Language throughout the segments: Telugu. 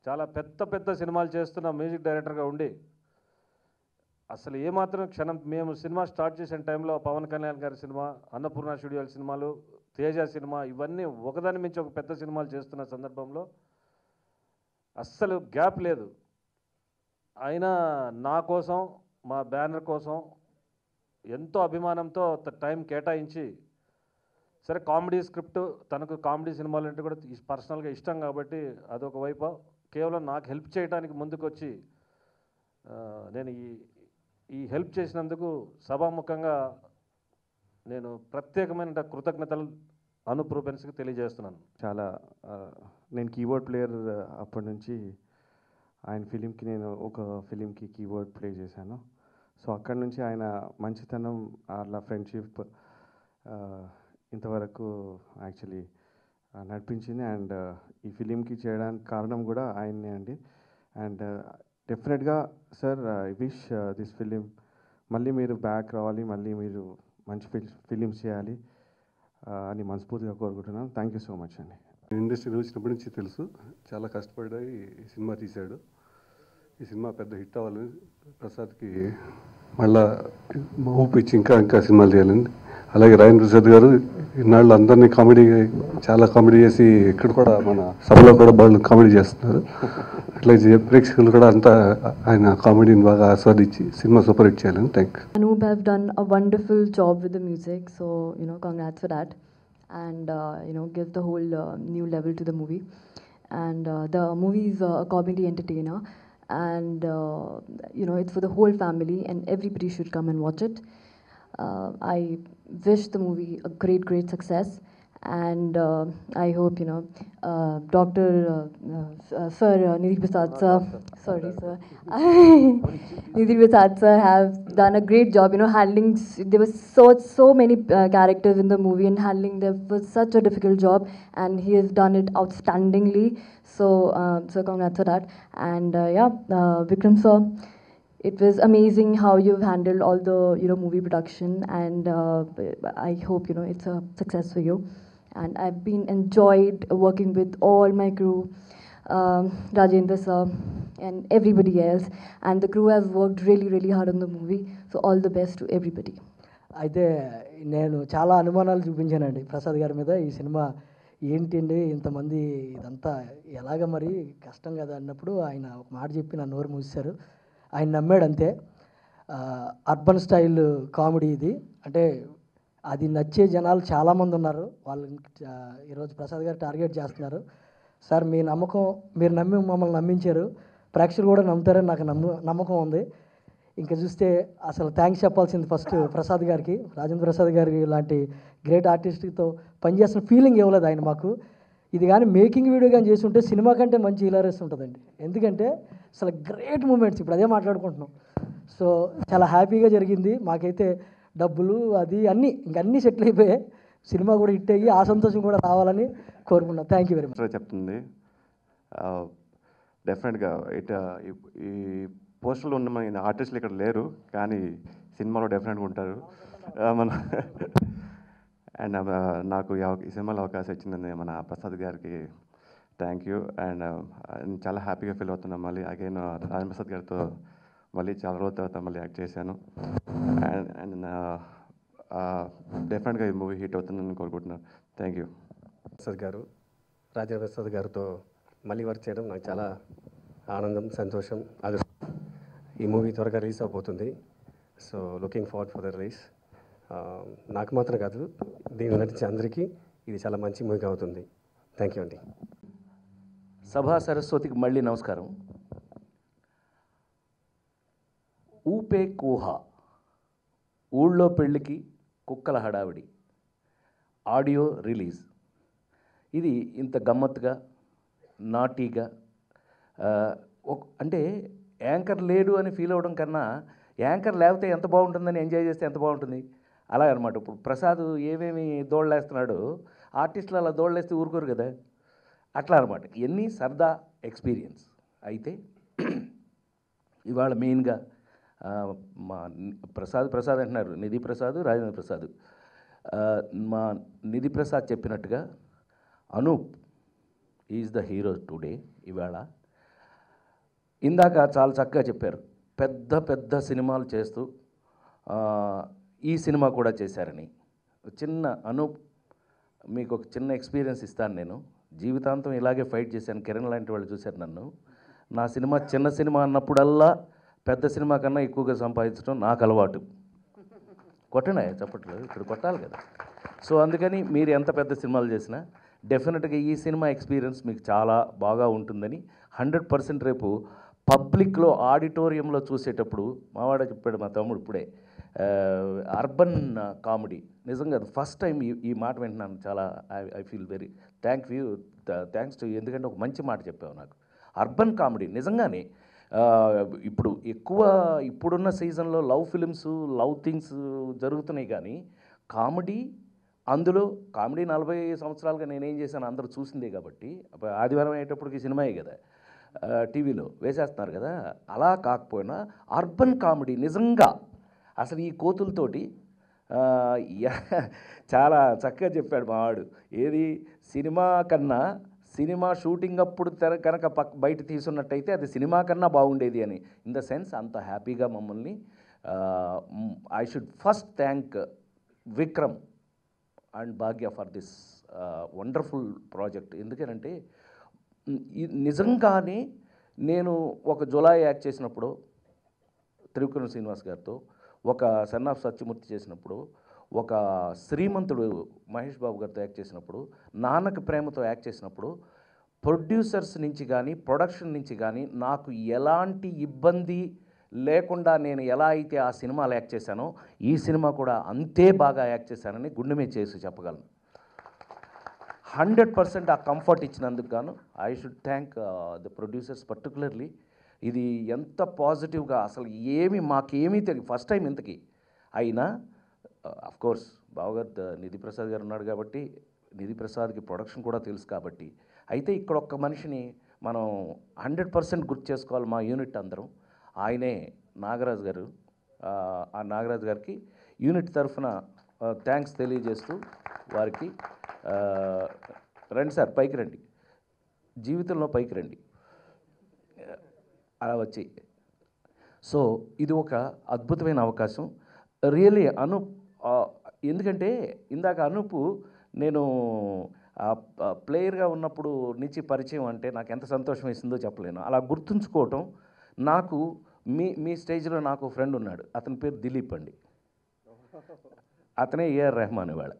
చాలా పెద్ద పెద్ద సినిమాలు చేస్తున్న మ్యూజిక్ డైరెక్టర్గా ఉండి అసలు ఏమాత్రం క్షణం మేము సినిమా స్టార్ట్ చేసిన టైంలో పవన్ కళ్యాణ్ గారి సినిమా అన్నపూర్ణ స్టూడియోల సినిమాలు తేజ సినిమా ఇవన్నీ ఒకదాని మించి ఒక పెద్ద సినిమాలు చేస్తున్న సందర్భంలో అస్సలు గ్యాప్ లేదు అయినా నా కోసం మా బ్యానర్ కోసం ఎంతో అభిమానంతో త- టైం కేటాయించి సరే కామెడీ స్క్రిప్ట్ తనకు కామెడీ సినిమాలు అంటే కూడా ఇస్- పర్సనల్గా ఇష్టం కాబట్టి అదొక వైపు కేవలం నాకు హెల్ప్ చేయడానికి ముందుకు వచ్చి ఆ, నేను ఈ ఈ హెల్ప్ చేసినందుకు సభాముఖంగా నేను ప్రత్యేకమైన కృతజ్ఞతలు అనూప్ రూపెన్స్కి తెలియజేస్తున్నాను చాలా ఆ, నేను కీబోర్డ్ ప్లేయర్ అప్పటి నుంచి ఆయన ఫిలింకి నేను ఒక ఫిలింకి కీబోర్డ్ ప్లే చేశాను సో అక్కడి నుంచి ఆయన మంచితనం అలా ఫ్రెండ్షిప్ ఇంతవరకు యాక్చువల్లీ నడిపించింది అండ్ ఈ ఫిలింకి చేయడానికి కారణం కూడా ఆయన్నే అండి అండ్ డెఫినెట్గా sir I wish this film మళ్ళీ మీరు బ్యాక్ రావాలి మళ్ళీ మీరు మంచి ఫిల్ ఫిలిమ్స్ చేయాలి ఆ, అని మనస్ఫూర్తిగా కోరుకుంటున్నాను థ్యాంక్ యూ సో మచ్ అండి ఇండస్ట్రీలో వచ్చినప్పటి నుంచి తెలుసు చాలా కష్టపడి ఈ సినిమా తీశాడు ఈ సినిమా పెద్ద హిట్ అవ్వాలని ప్రసాద్కి మళ్ళా ఊపి ఇచ్చి ఇంకా ఇంకా సినిమాలు చేయాలని అలాగే రాయన్ ప్రసాద్ గారు ఇన్నాళ్ళు అందరినీ కామెడీ చాలా కామెడీ చేసి ఇక్కడ కూడా మన సభలో కూడా వాళ్ళు కామెడీ చేస్తున్నారు అట్లా ప్రేక్షకులు కూడా అంతా ఆయన కామెడీని బాగా ఆస్వాదించి సినిమా సూపర్ హిట్ చేయాలని thank Anoop have done a wonderful job with the music, so you know, congrats for that, and uh, you know, give the whole uh, new level to the movie. And uh, the movie is uh, a comedy entertainer, and uh, you know, it's for the whole family, and everybody should come and watch it. Uh, I wish the movie a great, great success. And uh, I hope you know, uh, Doctor uh, uh, Sir uh, Nidhi Prasad sir, sorry sir, Nidhi Prasad sir have done a great job. You know, handling s- there was so so many uh, characters in the movie, and handling them was such a difficult job, and he has done it outstandingly. So uh, so congrats for that. And uh, yeah, uh, Vikram sir. It was amazing how you've handled all the you know movie production, and uh, I hope you know it's a success for you. And I've been enjoyed working with all my crew, um, Rajendra sir, and everybody else. And the crew has worked really really hard on the movie. So all the best to everybody. అయితే నేను చాలా అనుమానాలు చూపించానండి ప్రసాద్ గారి మీద ఈ సినిమా ఏంటండి ఇంతమంది ఇదంతా ఎలాగ మరి కష్టం కదా అన్నప్పుడు ఆయన ఒక మాట చెప్పి నా నోరు మూసారు ఆయన నమ్మాడు అంతే ఆ, అర్బన్ స్టైల్ కామెడీ ఇది అంటే అది నచ్చే జనాలు చాలామంది ఉన్నారు వాళ్ళని ఆ, ఈరోజు ప్రసాద్ గారు టార్గెట్ చేస్తున్నారు సార్ మీ నమ్మకం మీరు నమ్మి మమ్మల్ని నమ్మించారు ప్రేక్షకులు కూడా నమ్ముతారని నాకు నమ్ము నమ్మకం ఉంది ఇంకా చూస్తే అసలు థ్యాంక్స్ చెప్పాల్సింది ఫస్ట్ ప్రసాద్ గారికి రాజేంద్ర ప్రసాద్ గారి లాంటి గ్రేట్ ఆర్టిస్ట్తో పనిచేస్తున్న ఫీలింగ్ ఇవ్వలేదు ఆయన మాకు ఇది కానీ మేకింగ్ వీడియో కానీ చేసి ఉంటే సినిమా కంటే మంచి హిలారస్ ఉంటుందండి ఎందుకంటే అసలు గ్రేట్ మూమెంట్స్ ఇప్పుడు అదే మాట్లాడుకుంటున్నాం సో చాలా హ్యాపీగా జరిగింది మాకైతే డబ్బులు అది అన్నీ ఇంక అన్నీ సెటిల్ అయిపోయాయి సినిమా కూడా హిట్ అయ్యి ఆ సంతోషం కూడా రావాలని కోరుకున్నాం thank you very much master చెప్తుంది డెఫినెట్గా ఇట ఈ- ఈ పోస్టర్లో ఉన్న మన ఆర్టిస్టులు ఇక్కడ లేరు కానీ సినిమాలో డెఫినెట్గా ఉంటారు ఆ, మన అండ్ నాకు ఈ అవ- ఈ సినిమాలో అవకాశం ఇచ్చింది మన ప్రసాద్ గారికి థ్యాంక్ యూ అండ్ చాలా హ్యాపీగా ఫీల్ అవుతున్నాను మళ్ళీ అగైన్ రాజన్ ప్రసాద్ గారితో మళ్ళీ చాలా రోజుల తర్వాత మళ్ళీ యాక్ట్ చేశాను అండ్ అండ్ డెఫినెట్గా ఈ మూవీ హిట్ అవుతుందని కోరుకుంటున్నాను థ్యాంక్ యూ ప్రసాద్ గారు రాజేంద్ర ప్రసాద్ గారితో మళ్ళీ వర్క్ చేయడం నాకు చాలా ఆనందం సంతోషం అది ఈ మూవీ త్వరగా రిలీజ్ అవబోతుంది so looking forward for the release నాకు మాత్రం కాదు దీని నటించే అందరికీ ఇది చాలా మంచి మూవీగా అవుతుంది థ్యాంక్ యూ అండి సభా సరస్వతికి మళ్ళీ నమస్కారం ఊపే కూహ ఊళ్ళో పెళ్ళికి కుక్కల హడావిడి ఆడియో రిలీజ్ ఇది ఇంత గమ్మత్తుగా నాటీగా ఆ, ఒక- అంటే యాంకర్ లేడు అని ఫీల్ అవ్వడం కన్నా యాంకర్ లేకపోతే ఎంత బాగుంటుందని ఎంజాయ్ చేస్తే ఎంత బాగుంటుంది అలాగనమాట ఇప్పుడు ప్రసాద్ ఏమేమి దోళ్ళేస్తున్నాడో ఆర్టిస్టులు అలా దోళ్ళేస్తే ఊరుకోరు కదా అట్లా అనమాట ఎన్ని సరదా ఎక్స్పీరియన్స్ అయితే ఇవాళ మెయిన్గా ఆ, మా ని- ప్రసాద్ ప్రసాద్ అంటున్నారు నిధి ప్రసాద్ రాజేంద్ర ప్రసాద్ ఆ, మా నిధి ప్రసాద్ చెప్పినట్టుగా Anoop is the hero today ఇవాళ ఇందాక చాలా చక్కగా చెప్పారు పెద్ద పెద్ద సినిమాలు చేస్తూ ఆ, ఈ సినిమా కూడా చేశారని చిన్న అను మీకు ఒక చిన్న ఎక్స్పీరియన్స్ ఇస్తాను నేను జీవితాంతం ఇలాగే ఫైట్ చేశాను కిరణ్ లాంటి వాళ్ళు చూశారు నన్ను నా సినిమా చిన్న సినిమా అన్నప్పుడల్లా పెద్ద సినిమా కన్నా ఎక్కువగా సంపాదించడం నాకు అలవాటు కొట్టండి చెప్పట్లేదు ఇక్కడ కొట్టాలి కదా సో అందుకని మీరు ఎంత పెద్ద సినిమాలు చేసినా డెఫినెట్గా ఈ సినిమా ఎక్స్పీరియన్స్ మీకు చాలా బాగా ఉంటుందని హండ్రెడ్ పర్సెంట్ రేపు పబ్లిక్లో ఆడిటోరియంలో చూసేటప్పుడు మావాడ చెప్పాడు మా తమ్ముడు ఇప్పుడే ఆ, అర్బన్ కామెడీ నిజంగా ఫస్ట్ టైం ఈ ఈ మాట వింటున్నాను చాలా I I feel very thank you thanks to ఎందుకంటే ఒక మంచి మాట చెప్పావు నాకు అర్బన్ కామెడీ నిజంగానే ఆ, ఇప్పుడు ఎక్కువ ఇప్పుడున్న సీజన్లో లవ్ ఫిలిమ్స్ లవ్ థింగ్స్ జరుగుతున్నాయి కానీ కామెడీ అందులో కామెడీ నలభై సంవత్సరాలుగా నేనేం చేశాను అందరూ చూసిందే కాబట్టి అప్పుడు ఆదివారం అయ్యేటప్పటికి సినిమాయే కదా ఆ, టీవీలో వేసేస్తున్నారు కదా అలా కాకపోయినా అర్బన్ కామెడీ నిజంగా అసలు ఈ కోతులతోటి ఆ, యా- చాలా చక్కగా చెప్పాడు మావాడు ఏది సినిమా కన్నా సినిమా షూటింగ్ అప్పుడు తెర కనుక పక్ బయట తీసున్నట్టయితే అది సినిమా కన్నా బాగుండేది అని ఇన్ ద సెన్స్ అంత హ్యాపీగా మమ్మల్ని I should first thank Vikram and Bhagya for this wonderful project ఎందుకనంటే మ్, ఈ నిజంగానే నేను ఒక జులై యాక్ట్ చేసినప్పుడు త్రివిక్రమ శ్రీనివాస్ గారితో ఒక సన్ ఆఫ్ సత్యమూర్తి చేసినప్పుడు ఒక శ్రీమంతుడు మహేష్ బాబు గారితో యాక్ట్ చేసినప్పుడు నాన్నకి ప్రేమతో యాక్ట్ చేసినప్పుడు ప్రొడ్యూసర్స్ నుంచి కానీ ప్రొడక్షన్ నుంచి కానీ నాకు ఎలాంటి ఇబ్బంది లేకుండా నేను ఎలా అయితే ఆ సినిమాలో యాక్ట్ చేశానో ఈ సినిమా కూడా అంతే బాగా యాక్ట్ చేశానని గుండె మీద చేసి చెప్పగలను హండ్రెడ్ పర్సెంట్ ఆ కంఫర్ట్ ఇచ్చినందుకు గాను I should thank the producers particularly ఇది ఎంత పాజిటివ్గా అసలు ఏమి మాకేమీ తెలియదు ఫస్ట్ టైం ఇంతకీ అయినా అఫ్ కోర్స్ బావగారు ద- నిధి ప్రసాద్ గారు ఉన్నాడు కాబట్టి నిధి ప్రసాద్కి ప్రొడక్షన్ కూడా తెలుసు కాబట్టి అయితే ఇక్కడ ఒక్క మనిషిని మనం హండ్రెడ్ పర్సెంట్ గుర్తు చేసుకోవాలి మా యూనిట్ అందరం ఆయనే నాగరాజు గారు ఆ, ఆ నాగరాజు గారికి యూనిట్ తరఫున థ్యాంక్స్ తెలియజేస్తూ వారికి ఆ, రండి సార్ పైకి రండి జీవితంలో పైకి రండి అలా వచ్చి సో ఇది ఒక అద్భుతమైన అవకాశం రియలీ అను ఆ, ఎందుకంటే ఇందాక అనూపు నేను ఆ ప- ప్లేయర్గా ఉన్నప్పుడు నుంచి పరిచయం అంటే నాకు ఎంత సంతోషం వేసిందో చెప్పలేను అలా గుర్తుంచుకోవటం నాకు మీ మీ స్టేజ్లో నాకు ఫ్రెండ్ ఉన్నాడు అతని పేరు దిలీప్ అండి అతనే ఏఆర్ రెహమాన్ ఇవాళ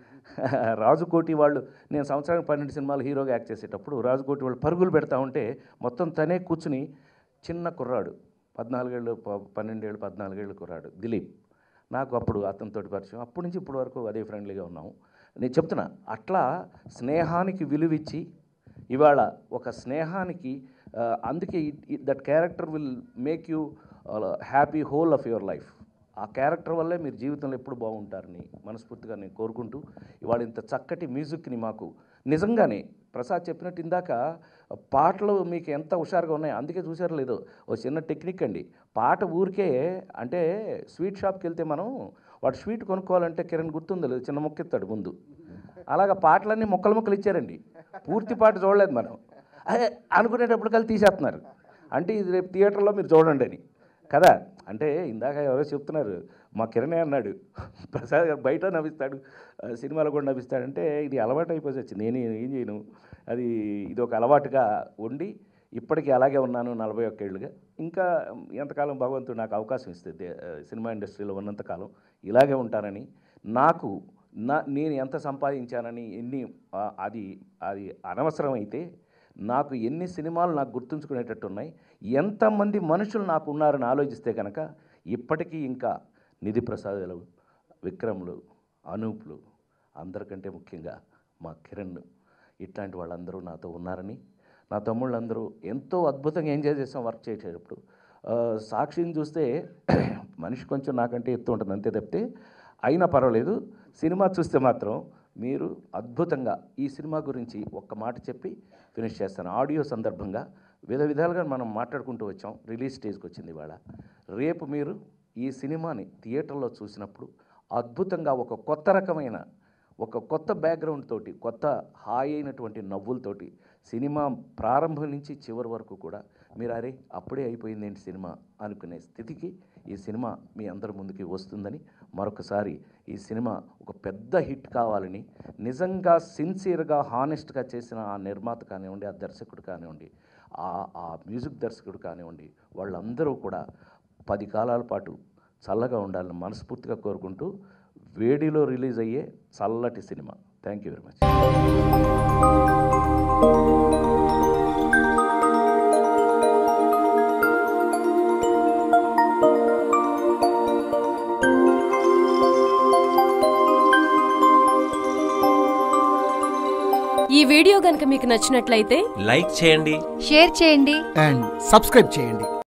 రాజుకోటి వాళ్ళు నేను సంవత్సరానికి పన్నెండు సినిమాలు హీరోగా యాక్ట్ చేసేటప్పుడు రాజుకోటి వాళ్ళు పరుగులు పెడతా ఉంటే మొత్తం తనే కూర్చుని చిన్న కుర్రాడు పద్నాలుగేళ్ళు ప- పన్నెండేళ్ళు పద్నాలుగేళ్ళు కుర్రాడు దిలీప్ నాకు అప్పుడు అతనితోటి పరిచయం అప్పటి నుంచి ఇప్పటి వరకు అదే ఫ్రెండ్లీగా ఉన్నాము నేను చెప్తున్నా అట్లా స్నేహానికి విలువిచ్చి ఇవాళ ఒక స్నేహానికి ఆ, అందుకే that character will make you happy whole of your life ఆ క్యారెక్టర్ వల్లే మీరు జీవితంలో ఎప్పుడు బాగుంటారని మనస్ఫూర్తిగా నేను కోరుకుంటూ ఇవాళ ఇంత చక్కటి మ్యూజిక్ని మాకు నిజంగానే ప్రసాద్ చెప్పినట్టు ఇందాక పాటలు మీకు ఎంత హుషారుగా ఉన్నాయి అందుకే చూసారో లేదో ఓ చిన్న టెక్నిక్ అండి పాట ఊరికే అంటే స్వీట్ షాప్కి వెళ్తే మనం వాడు స్వీట్ కొనుక్కోవాలంటే కిరణ్ గుర్తుందో లేదు చిన్న మొక్క ఇస్తాడు ముందు అలాగ పాటలన్నీ మొక్కలు మొక్కలు ఇచ్చారండి పూర్తి పాట చూడలేదు మనం అదే అనుకునేటప్పుడు కలిసి తీసేస్తున్నారు అంటే ఇది రేపు థియేటర్లో మీరు చూడండి అని కదా అంటే ఇందాక ఎవరో చెప్తున్నారు మా కిరణే అన్నాడు ప్రసాద్ గారు బయట నవ్విస్తాడు ఆ, సినిమాలో కూడా నవ్విస్తాడంటే ఇది అలవాటు అయిపోయి వచ్చింది నేను ఏం చేయను అది ఇది ఒక అలవాటుగా ఉండి ఇప్పటికీ అలాగే ఉన్నాను నలభై ఒక్క ఏళ్ళుగా ఇంకా ఎంతకాలం భగవంతుడు నాకు అవకాశం ఇస్తే దే- ఆ, సినిమా ఇండస్ట్రీలో ఉన్నంతకాలం ఇలాగే ఉంటానని నాకు నా నేను ఎంత సంపాదించానని ఎన్ని ఆ, అది అది అనవసరం అయితే నాకు ఎన్ని సినిమాలు నాకు గుర్తుంచుకునేటట్టు ఉన్నాయి ఎంతమంది మనుషులు నాకు ఉన్నారని ఆలోచిస్తే కనుక ఇప్పటికీ ఇంకా నిధి ప్రసాదులు విక్రమ్లు అనూప్లు అందరికంటే ముఖ్యంగా మా కిరణ్ ఇట్లాంటి వాళ్ళందరూ నాతో ఉన్నారని నా తమ్ముళ్ళందరూ ఎంతో అద్భుతంగా ఎంజాయ్ చేసాం వర్క్ చేసేటప్పుడు ఆ, సాక్షిని చూస్తే మనిషి కొంచెం నాకంటే ఎత్తు ఉంటుంది అంతే తప్పితే అయినా పర్వాలేదు సినిమా చూస్తే మాత్రం మీరు అద్భుతంగా ఈ సినిమా గురించి ఒక్క మాట చెప్పి ఫినిష్ చేస్తాను ఆడియో సందర్భంగా వివిధ విధాలుగా మనం మాట్లాడుకుంటూ వచ్చాం రిలీజ్ స్టేజ్కి వచ్చింది ఇవాళ రేపు మీరు ఈ సినిమాని థియేటర్లో చూసినప్పుడు అద్భుతంగా ఒక కొత్త రకమైన ఒక కొత్త బ్యాక్గ్రౌండ్ తోటి కొత్త హాయి అయినటువంటి నవ్వులతోటి సినిమా ప్రారంభం నుంచి చివరి వరకు కూడా మీరు అరే అప్పుడే అయిపోయింది ఏంటి సినిమా అనుకునే స్థితికి ఈ సినిమా మీ అందరి ముందుకి వస్తుందని మరొకసారి ఈ సినిమా ఒక పెద్ద హిట్ కావాలని నిజంగా సిన్సియర్గా హానెస్ట్గా చేసిన ఆ నిర్మాత కానివ్వండి ఆ దర్శకుడు కానివ్వండి ఆ ఆ మ్యూజిక్ దర్శకుడు కానివ్వండి వాళ్ళందరూ కూడా పది కాలాల పాటు చల్లగా ఉండాలని మనస్ఫూర్తిగా కోరుకుంటూ వేడిలో రిలీజ్ అయ్యే చల్లటి సినిమా థ్యాంక్ యూ వెరీ మచ్ ఈ వీడియో గనుక మీకు నచ్చినట్లయితే లైక్ చేయండి షేర్ చేయండి అండ్ సబ్స్క్రైబ్ చేయండి